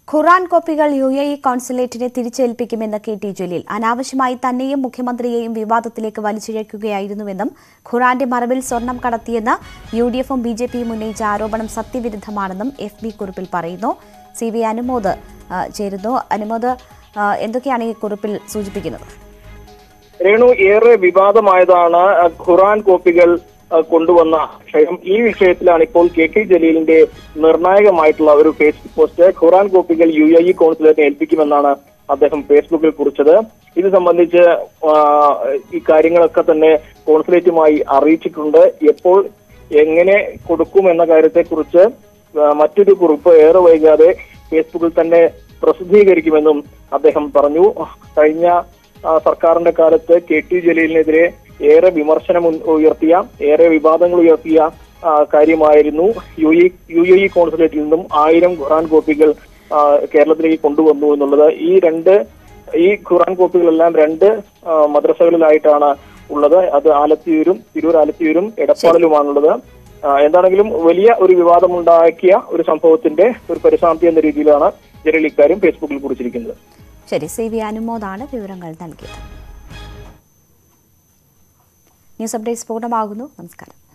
ഖുറാൻ കോപ്പികൾ U A E കോൺസുലേറ്റിനെ തിരിച്ചേൽപ്പിക്കുമെന്ന് കെ ടി ജലീൽ അനാവശ്യമായി തന്നെയും മുഖ്യമന്ത്രിയെയും വിവാദത്തിലേക്ക് വലിച്ചിഴക്കുകയായിരുന്നുവെന്നും ഖുറാന്റെ മറവിൽ സ്വർണം കടത്തിയെന്ന് യു ഡി എഫും ബി ജെ പിയും ഉന്നയിച്ച ആരോപണം സത്യവിരുദ്ധമാണെന്നും എഫ് ബി കുറിപ്പിൽ പറയുന്നു സി വി അനുമോദ് ആ, ചേരുന്നു അനുമോദ് ആ, എന്തൊക്കെയാണ് ഈ കുറിപ്പിൽ സൂചിപ്പിക്കുന്നത് രേണു ഏറെ വിവാദമായതാണ് അഹ് ഖുറാൻ കോപ്പികൾ അഹ് കൊണ്ടുവന്ന വിഷയം ഈ വിഷയത്തിലാണ് ഇപ്പോൾ കെ കെ ജലീലിന്റെ നിർണായകമായിട്ടുള്ള ഒരു ഫേസ്ബുക്ക് പോസ്റ്റ് ഖുറാൻ കോപ്പികൾ യു എ ഇ കോൺസുലേറ്റിനെ ഏൽപ്പിക്കുമെന്നാണ് അദ്ദേഹം ഫേസ്ബുക്കിൽ കുറിച്ചത് ഇത് സംബന്ധിച്ച് ആ, ഈ കാര്യങ്ങളൊക്കെ തന്നെ കോൺസുലേറ്റുമായി അറിയിച്ചിട്ടുണ്ട് എപ്പോൾ എങ്ങനെ കൊടുക്കും എന്ന കാര്യത്തെക്കുറിച്ച് ആ, മറ്റൊരു കുറിപ്പ് ഏറെ വൈകാതെ ഫേസ്ബുക്കിൽ തന്നെ പ്രസിദ്ധീകരിക്കുമെന്നും അദ്ദേഹം പറഞ്ഞു കഴിഞ്ഞ ആ, സർക്കാരിന്റെ കാലത്ത് കെ ടി ജലീലിനെതിരെ ഏറെ വിമർശനം ഉൻ- ഉയർത്തിയ ഏറെ വിവാദങ്ങൾ ഉയർത്തിയ ആ, കാര്യമായിരുന്നു U E U A E കോൺസുലേറ്റിൽ നിന്നും ആയിരം ഖുറാൻ കോപ്പികൾ ആ, കേരളത്തിലേക്ക് കൊണ്ടുവന്നു എന്നുള്ളത് ഈ രണ്ട് ഈ ഖുറാൻ കോപ്പികളെല്ലാം രണ്ട് ആ, മദ്രസകളിലായിട്ടാണ് ഉള്ളത് അത് ആലത്തിയൂരും തിരൂർ ആലത്തിയൂരും എടപ്പാളിലുമാണുള്ളത് ആ, എന്താണെങ്കിലും വലിയ ഒരു വിവാദമുണ്ടാക്കിയ ഒരു സംഭവത്തിന്റെ ഒരു പരിസാന്തി എന്ന രീതിയിലാണ് ജലീൽ ഇക്കാര്യം ഫേസ്ബുക്കിൽ കുറിച്ചിരിക്കുന്നത് ശരി സി വി അനുമോദാണ് വിവരങ്ങൾ നൽകിയത് ന്യൂസ് അപ്ഡേറ്റ്സ് പൂർണ്ണമാകുന്നു നമസ്കാരം